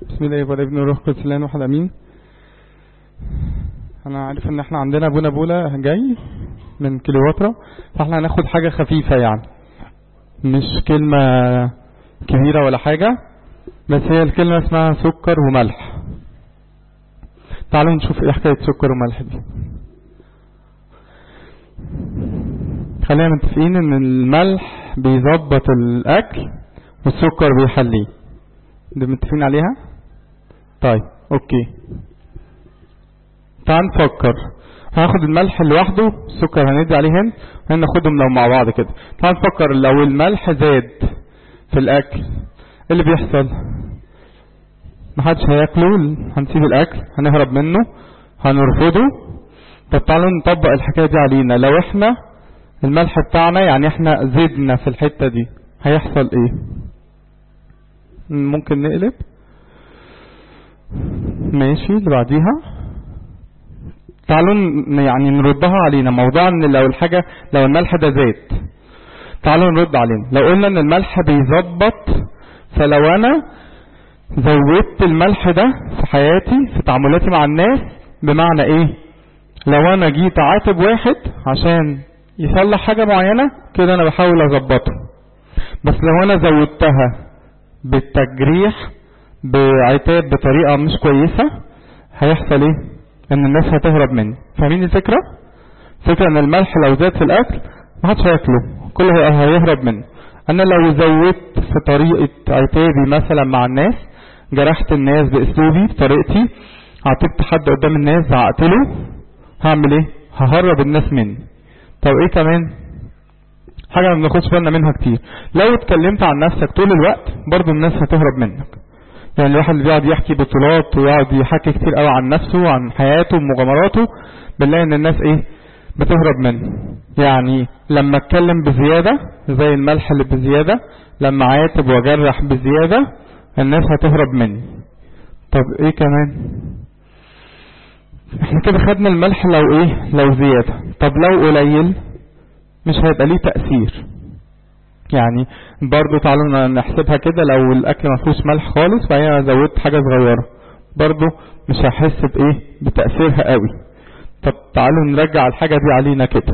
بسم الله والابن والروح القدس الله واحد امين انا عارف ان احنا عندنا ابونا بولا جاي من كليوباترا فاحنا هناخد حاجة خفيفة يعني مش كلمة كبيرة ولا حاجة بس هي الكلمة اسمها سكر وملح تعالوا نشوف ايه حكاية سكر وملح دي خلينا متفقين ان الملح بيظبط الاكل والسكر بيحليه دي متفقين عليها طيب اوكي تعال نفكر هناخد الملح لوحده السكر هندي عليه هنا هناخدهم لو مع بعض كده تعال نفكر لو الملح زاد في الاكل ايه اللي بيحصل محدش هياكله هنسيب الاكل هنهرب منه هنرفضه طب تعالوا نطبق الحكايه دي علينا لو احنا الملح بتاعنا يعني احنا زدنا في الحته دي هيحصل ايه ممكن نقلب ماشي اللي بعديها تعالوا يعني نردها علينا موضوع ان لو الحاجة لو الملح ده زاد تعالوا نرد علينا لو قلنا ان الملح بيظبط فلو انا زودت الملح ده في حياتي في تعاملاتي مع الناس بمعنى ايه لو انا جيت اعاتب واحد عشان يصلح حاجة معينة كده انا بحاول اظبطه بس لو انا زودتها بالتجريح بعتاب بطريقة مش كويسة هيحصل ايه ان الناس هتهرب مني فاهمين الفكرة فكرة ان الملح لو زاد في الاكل ما حدش هياكله كله هيهرب منه انا لو زودت في طريقة عتابي مثلا مع الناس جرحت الناس باسلوبي بطريقتي عاتبت حد قدام الناس زعقت له هعمل ايه ههرب الناس مني طب ايه كمان حاجة ما بناخدش بالنا منها كتير لو اتكلمت عن نفسك طول الوقت برضو الناس هتهرب منك يعني الواحد اللي بيقعد يحكي بطولات ويقعد يحكي كتير قوي عن نفسه وعن حياته ومغامراته بنلاقي ان الناس ايه بتهرب منه يعني لما اتكلم بزيادة زي الملح اللي بزيادة لما عاتب واجرح بزيادة الناس هتهرب مني طب ايه كمان احنا كده خدنا الملح لو ايه لو زيادة طب لو قليل مش هيبقى ليه تأثير يعني برضو تعالوا نحسبها كده لو الاكل ما فيهوش ملح خالص فهي زودت حاجة صغيرة برضو مش هحس بايه بتأثيرها قوي طب تعالوا نرجع الحاجة دي علينا كده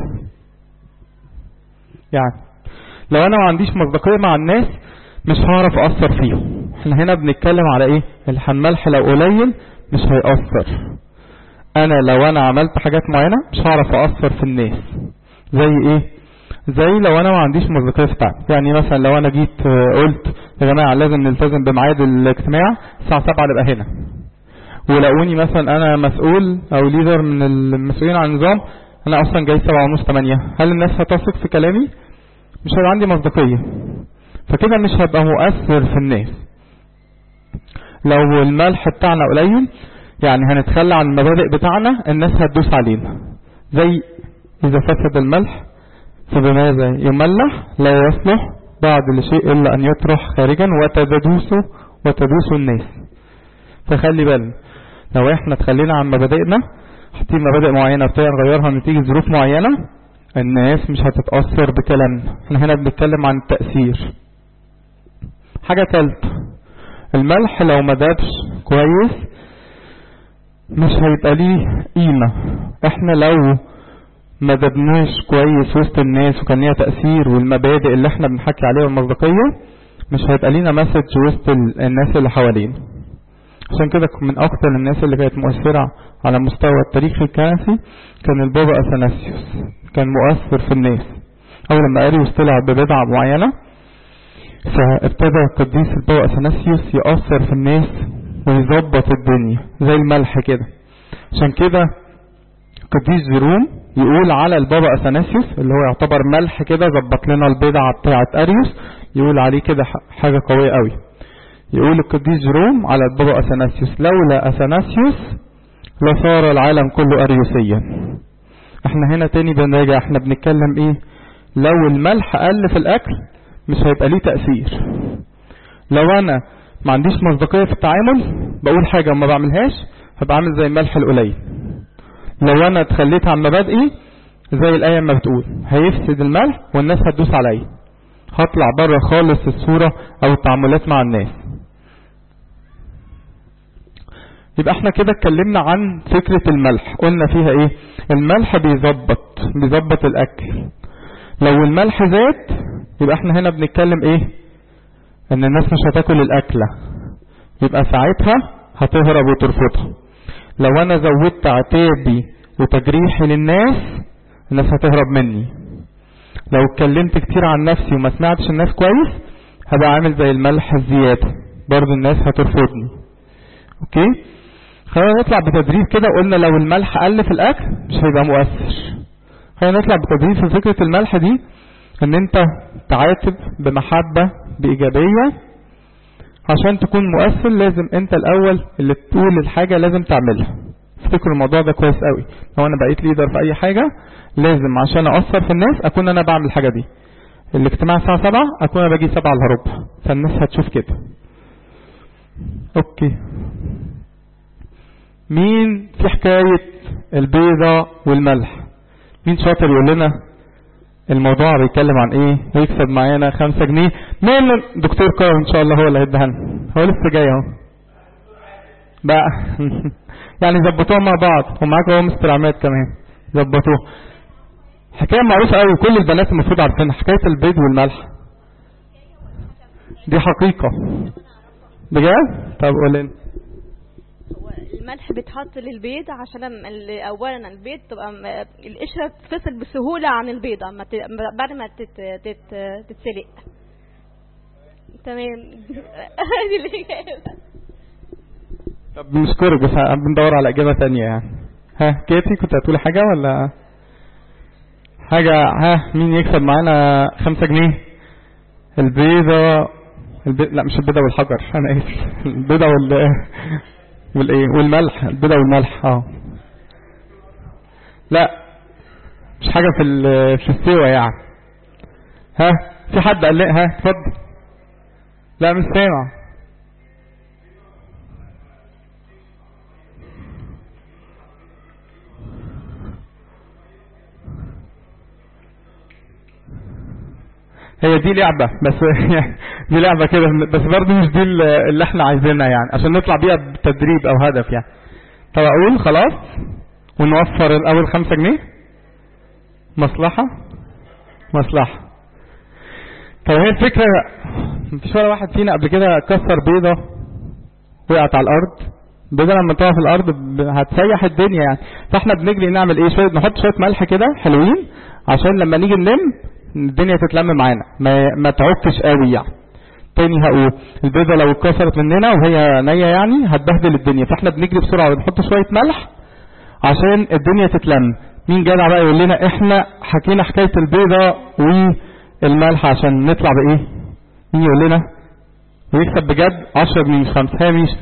يعني لو انا ما عنديش مصداقية مع الناس مش هعرف اثر فيهم احنا هنا بنتكلم على ايه الملح لو قليل مش هيأثر انا لو انا عملت حاجات معينة مش هعرف اثر في الناس زي ايه زي لو انا ما عنديش مصداقيه في التعب يعني مثلا لو انا جيت قلت يا جماعه لازم نلتزم بميعاد الاجتماع الساعه 7 نبقى هنا ولقوني مثلا انا مسؤول او ليدر من المسؤولين عن النظام انا اصلا جاي 7 ونص 8 هل الناس هتثق في كلامي مش هيبقى عندي مصداقيه فكده مش هبقى مؤثر في الناس لو الملح بتاعنا قليل يعني هنتخلى عن المبادئ بتاعنا الناس هتدوس علينا زي اذا فسد الملح فبماذا يملح لا يصلح بعد لشيء إلا أن يطرح خارجا وتدوس وتدوس الناس فخلي بالنا لو احنا تخلينا عن مبادئنا حاطين مبادئ معينة بتاعي نغيرها نتيجة ظروف معينة الناس مش هتتأثر بكلامنا احنا هنا بنتكلم عن التأثير حاجة تالتة الملح لو ما دابش كويس مش هيبقى ليه قيمة احنا لو ما دبناش كويس وسط الناس وكان ليها تأثير والمبادئ اللي احنا بنحكي عليها والمصداقية مش هيبقى لينا مسج وسط الناس اللي حوالينا عشان كده من اكتر الناس اللي كانت مؤثرة على مستوى التاريخ الكنسي كان البابا اثناسيوس كان مؤثر في الناس اول لما اريوس طلع ببدعة معينة فابتدى القديس البابا اثناسيوس يأثر في الناس ويظبط الدنيا زي الملح كده عشان كده قديس جيروم يقول على البابا اثناسيوس اللي هو يعتبر ملح كده ظبط لنا البضعه بتاعه اريوس يقول عليه كده حاجه قويه قوي يقول القديس جيروم على البابا اثناسيوس لولا اثناسيوس لصار العالم كله اريوسيا احنا هنا تاني بنراجع احنا بنتكلم ايه لو الملح قل في الاكل مش هيبقى ليه تاثير لو انا ما عنديش مصداقيه في التعامل بقول حاجه وما بعملهاش هبقى عامل زي الملح القليل لو انا اتخليت عن مبادئي زي الآية ما بتقول هيفسد الملح والناس هتدوس عليا هطلع بره خالص الصورة او التعاملات مع الناس يبقى احنا كده اتكلمنا عن فكرة الملح قلنا فيها ايه الملح بيظبط بيظبط الاكل لو الملح زاد يبقى احنا هنا بنتكلم ايه ان الناس مش هتاكل الاكلة يبقى ساعتها هتهرب وترفضها لو انا زودت عتابي وتجريحي للناس الناس هتهرب مني لو اتكلمت كتير عن نفسي وما سمعتش الناس كويس هبقى عامل زي الملح الزيادة برضو الناس هترفضني اوكي خلينا نطلع بتدريب كده قلنا لو الملح قل في الاكل مش هيبقى مؤثر خلينا نطلع بتدريب في فكرة الملح دي ان انت تعاتب بمحبة بايجابية عشان تكون مؤثر لازم انت الاول اللي تقول الحاجة لازم تعملها افتكروا الموضوع ده كويس قوي لو انا بقيت ليدر في اي حاجة لازم عشان اثر في الناس اكون انا بعمل الحاجة دي الاجتماع الساعة 7 اكون انا باجي 7 الا ربع فالناس هتشوف كده اوكي مين في حكاية البيضة والملح مين شاطر يقول لنا الموضوع بيتكلم عن ايه ويكسب معانا خمسة جنيه مين دكتور كارم ان شاء الله هو اللي هيديها لنا هو لسه جاي اهو بقى يعني ظبطوها مع بعض ومعاك هو مستر عماد كمان ظبطوه حكاية معروفة قوي كل البنات المفروض عارفينها حكاية البيض والملح دي حقيقة بجد طب قول لنا هو الملح بيتحط للبيض عشان لما ال- اولا البيض تبقى م- القشره تتفصل بسهوله عن البيضه ما ت- م- بعد ما تت... تت... تتسلق تمام دي الإجابة. طب بنشكرك بس بندور على اجابة تانية يعني ها كيتي كنت هتقولي حاجة ولا حاجة ها مين يكسب معانا خمسة جنيه البيضة البي... لا مش البيضة والحجر انا اسف البيضة وال والايه والملح البيضة والملح اه لا مش حاجة في ال... في السوا يعني ها في حد قال لي ها اتفضل لا مش سامع هي دي لعبة بس دي لعبة كده بس برضه مش دي اللي احنا عايزينها يعني عشان نطلع بيها بتدريب او هدف يعني طب اقول خلاص ونوفر الاول خمسة جنيه مصلحة مصلحة طب هي الفكرة مفيش ولا واحد فينا قبل كده كسر بيضة وقعت على الارض البيضة لما تقع في الارض ب- هتسيح الدنيا يعني فاحنا بنجري نعمل ايه شوية نحط شوية ملح كده حلوين عشان لما نيجي نلم الدنيا تتلم معانا ما, ما تعكش قوي يعني تاني هقول البيضة لو اتكسرت مننا وهي نية يعني هتبهدل الدنيا فاحنا بنجري بسرعة ونحط شوية ملح عشان الدنيا تتلم مين جدع بقى يقول لنا احنا حكينا حكاية البيضة والملح عشان نطلع بايه مين يقول لنا ويكسب بجد 10 جنيه مش خمسة ها ماشي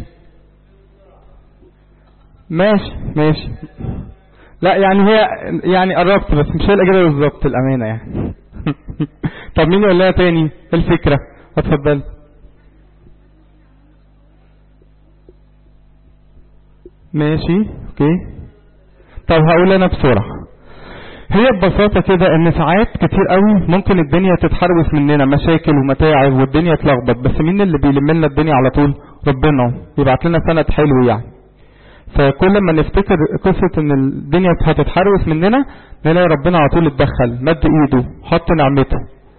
ماشي ماشي لا يعني هي يعني قربت بس مش هي الإجابة بالظبط الأمانة يعني طب مين يقول لها تاني ايه الفكرة اتفضل ماشي اوكي طب هقول انا بسرعة هي ببساطة كده ان ساعات كتير قوي ممكن الدنيا تتحرس مننا مشاكل ومتاعب والدنيا تلخبط بس مين اللي بيلم لنا الدنيا على طول ربنا يبعت لنا سند حلو يعني فكل ما نفتكر قصة ان الدنيا هتتحرس مننا نلاقي ربنا على طول اتدخل مد ايده حط نعمته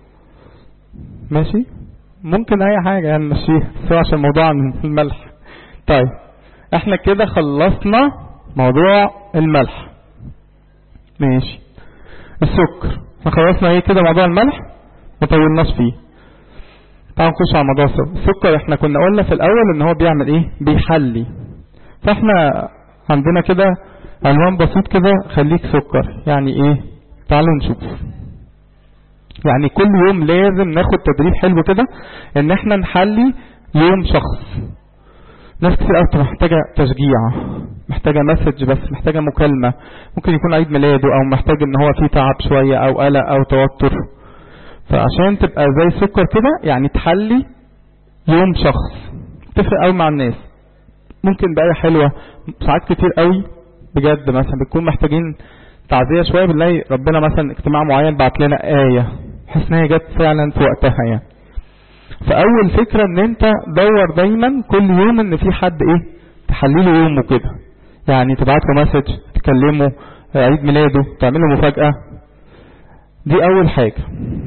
ماشي ممكن اي حاجة يعني نمشيها سواء عشان الموضوع عن الملح طيب احنا كده خلصنا موضوع الملح ماشي السكر احنا خلصنا ايه كده موضوع الملح ما طولناش فيه تعالوا نخش على موضوع السكر السكر احنا كنا قلنا في الاول ان هو بيعمل ايه بيحلي فاحنا عندنا كده عنوان بسيط كده خليك سكر يعني ايه تعالوا نشوف يعني كل يوم لازم ناخد تدريب حلو كده ان احنا نحلي يوم شخص ناس كتير قوي بتبقى محتاجة تشجيع محتاجة مسج بس محتاجة مكالمة ممكن يكون عيد ميلاده او محتاج ان هو فيه تعب شوية او قلق او توتر فعشان تبقى زي سكر كده يعني تحلي يوم شخص تفرق قوي مع الناس ممكن بآية حلوة ساعات كتير قوي بجد مثلا بنكون محتاجين تعزية شوية بنلاقي ربنا مثلا اجتماع معين بعت لنا آية بحس ان هي جت فعلا في وقتها يعني فأول فكرة ان انت دور دايما كل يوم ان في حد ايه تحلي له يومه كده يعني تبعت له مسج تكلمه عيد ميلاده تعمل له مفاجأة دي أول حاجة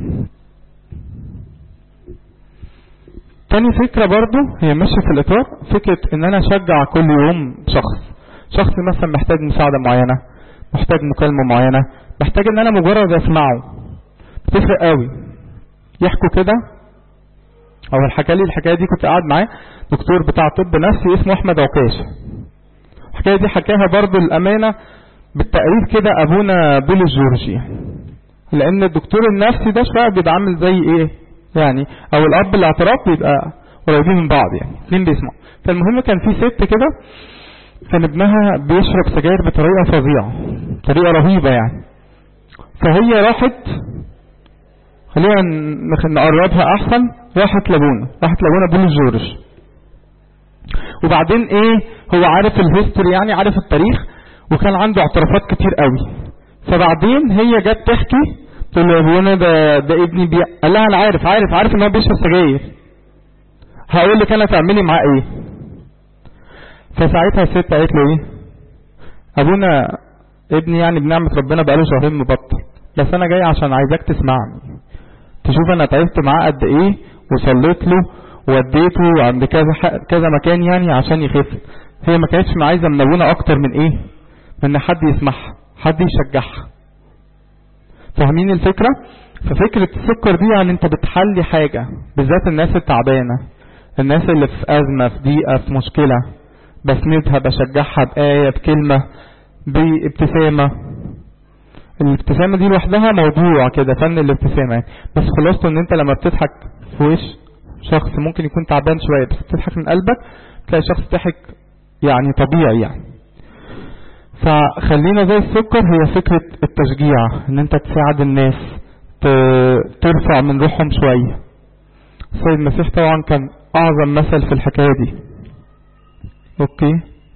تاني فكرة برضو هي ماشية في الإطار فكرة إن أنا أشجع كل يوم شخص شخص مثلا محتاج مساعدة معينة محتاج مكالمة معينة محتاج إن أنا مجرد أسمعه بتفرق قوي يحكوا كده أو الحكاية لي الحكاية دي كنت قاعد معاه دكتور بتاع طب نفسي اسمه أحمد عكاش الحكاية دي حكاها برضو الأمانة بالتقريب كده أبونا بولس جورجي لأن الدكتور النفسي ده شوية بيبقى عامل زي إيه يعني او الاب الاعتراف بيبقى قريبين من بعض يعني اثنين بيسمعوا فالمهم كان في ست كده كان ابنها بيشرب سجاير بطريقه فظيعه طريقه رهيبه يعني فهي راحت خلينا نقربها احسن راحت لابونا راحت لابونا بولس جورج وبعدين ايه هو عارف الهيستوري يعني عارف التاريخ وكان عنده اعترافات كتير قوي فبعدين هي جت تحكي تقول له يا ابونا ده ده ابني بي قال لها انا عارف عارف عارف ان هو بيشرب سجاير هقول لك انا تعملي معاه ايه فساعتها الست قالت له ايه ابونا ابني يعني بنعمة ربنا بقاله شهرين مبطل بس انا جاي عشان عايزاك تسمعني تشوف انا تعبت معاه قد ايه وصليت له وديته عند كذا كذا مكان يعني عشان يخف هي ما كانتش عايزه من ابونا اكتر من ايه من ان حد يسمعها حد يشجعها فاهمين الفكرة ففكرة السكر دي يعني انت بتحلي حاجة بالذات الناس التعبانة الناس اللي في أزمة في ضيقة في مشكلة بسندها بشجعها بآية بكلمة بابتسامة الابتسامة دي لوحدها موضوع كده فن الابتسامة يعني بس خلاصته ان انت لما بتضحك في وش شخص ممكن يكون تعبان شوية بس بتضحك من قلبك تلاقي شخص ضحك يعني طبيعي يعني فخلينا زي السكر هي فكرة التشجيع ان انت تساعد الناس ترفع من روحهم شوية السيد المسيح طبعا كان اعظم مثل في الحكاية دي اوكي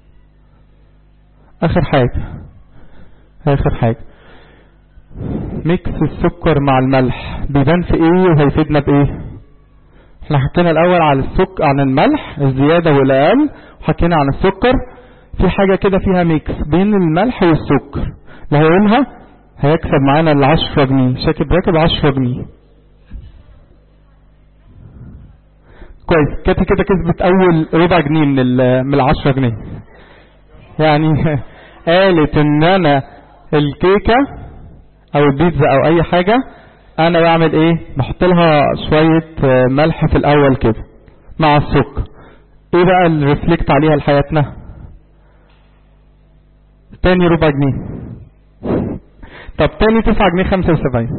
اخر حاجة اخر حاجة ميكس السكر مع الملح بيبان في ايه وهيفيدنا بايه احنا حكينا الاول على السكر عن الملح الزيادة والاقل وحكينا عن السكر في حاجة كده فيها ميكس بين الملح والسكر اللي هيقولها هيكسب معانا العشرة جنيه شاكب راكب عشرة جنيه كويس كاتي كده كسبت اول ربع جنيه من من العشرة جنيه يعني قالت ان انا الكيكة او البيتزا او اي حاجة انا بعمل ايه بحط لها شوية ملح في الاول كده مع السكر ايه بقى اللي ريفلكت عليها لحياتنا تاني ربع جنيه طب تاني تسعة جنيه خمسة وسبعين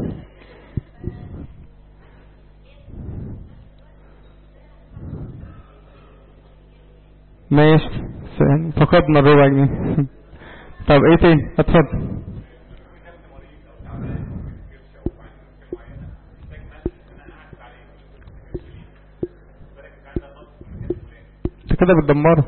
ماشي فقدنا الربع جنيه طب ايه تاني اتفضل انت كده بتدمره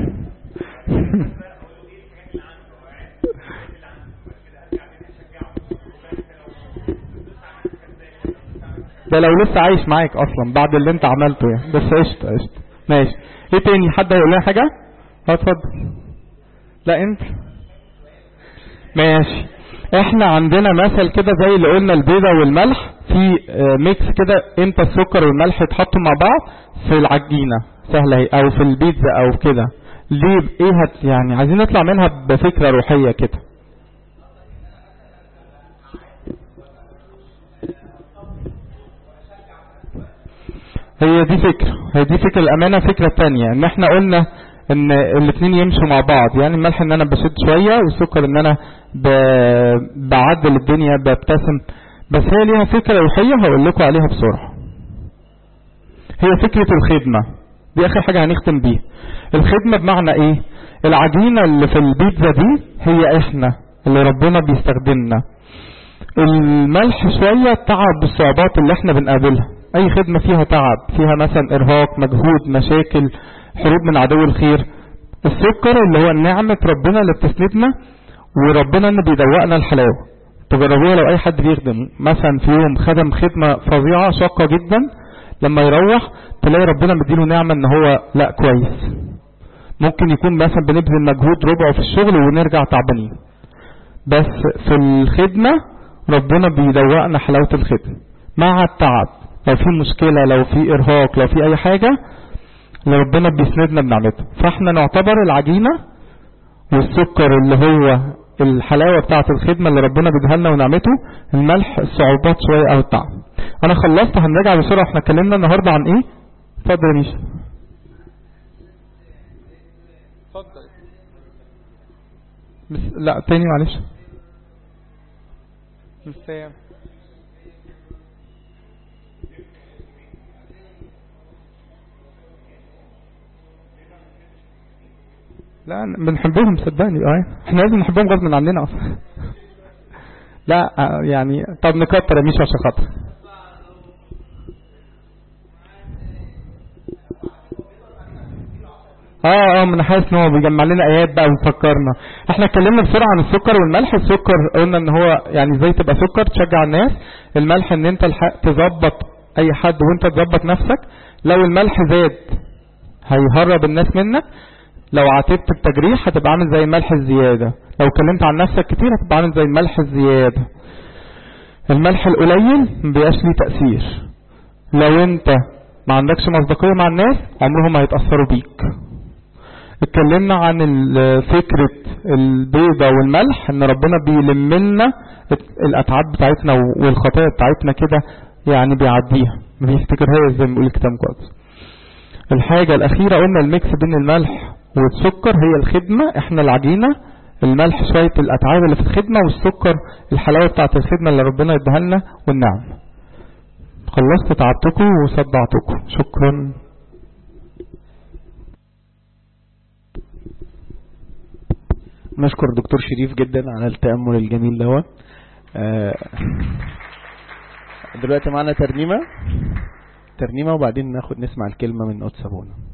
ده لو لسه عايش معاك اصلا بعد اللي انت عملته يعني بس قشطه قشطه ماشي ايه تاني حد هيقول لنا حاجه اه اتفضل لا انت ماشي احنا عندنا مثل كده زي اللي قلنا البيضة والملح في ميكس كده امتى السكر والملح يتحطوا مع بعض في العجينة سهلة هي او في البيتزا او كده ليه ايه هت يعني عايزين نطلع منها بفكرة روحية كده هي دي فكرة هي دي فكرة الأمانة فكرة تانية ان احنا قلنا ان الاثنين يمشوا مع بعض يعني الملح ان انا بشد شوية والسكر ان انا ب... بعدل الدنيا ببتسم بس هي ليها فكرة روحية هقول لكم عليها بسرعة هي فكرة الخدمة دي اخر حاجة هنختم بيها الخدمة بمعنى ايه العجينة اللي في البيتزا دي هي احنا اللي ربنا بيستخدمنا الملح شوية تعب بالصعوبات اللي احنا بنقابلها اي خدمة فيها تعب فيها مثلا ارهاق مجهود مشاكل حروب من عدو الخير السكر اللي هو نعمة ربنا اللي بتسندنا وربنا اللي بيدوقنا الحلاوة تجربوها لو اي حد بيخدم مثلا في يوم خدم خدمة فظيعة شاقة جدا لما يروح تلاقي ربنا مديله نعمة ان هو لا كويس ممكن يكون مثلا بنبذل مجهود ربعه في الشغل ونرجع تعبانين بس في الخدمة ربنا بيدوقنا حلاوة الخدمة مع التعب لو في مشكلة لو في إرهاق لو في أي حاجة اللي ربنا بيسندنا بنعمته فاحنا نعتبر العجينة والسكر اللي هو الحلاوة بتاعة الخدمة اللي ربنا بيديها لنا ونعمته الملح الصعوبات شوية أو التعب أنا خلصت هنرجع بسرعة احنا اتكلمنا النهاردة عن إيه؟ اتفضل يا ميشا اتفضل بس لا تاني معلش مش سامع لا بنحبهم صدقني اه احنا لازم نحبهم غصب عننا اصلا لا آه، يعني طب نكتر يا ميشا عشان خاطر اه اه ما انا حاسس ان هو بيجمع لنا ايات بقى ويفكرنا احنا اتكلمنا بسرعه عن السكر والملح السكر قلنا ان هو يعني ازاي تبقى سكر تشجع الناس الملح ان انت الحق تظبط اي حد وانت تظبط نفسك لو الملح زاد هيهرب الناس منك لو عاتبت بتجريح هتبقى عامل زي الملح الزيادة لو اتكلمت عن نفسك كتير هتبقى عامل زي الملح الزيادة الملح القليل مبيبقاش ليه تأثير لو انت ما عندكش مصداقية مع الناس عمرهم ما هيتأثروا بيك اتكلمنا عن ال- فكرة البيضة والملح ان ربنا بيلم لنا الاتعاب بتاعتنا والخطايا بتاعتنا كده يعني بيعديها ما بيفتكرهاش زي ما بيقول الكتاب المقدس الحاجة الأخيرة قلنا الميكس بين الملح والسكر هي الخدمة احنا العجينة الملح شوية الأتعاب اللي في الخدمة والسكر الحلاوة بتاعت الخدمة اللي ربنا يديها لنا والنعم خلصت تعبتكم وصدعتكم شكرا نشكر دكتور شريف جدا على التأمل الجميل دوت آه، دلوقتي معانا ترنيمة ترنيمة وبعدين ناخد نسمع الكلمة من قدس أبونا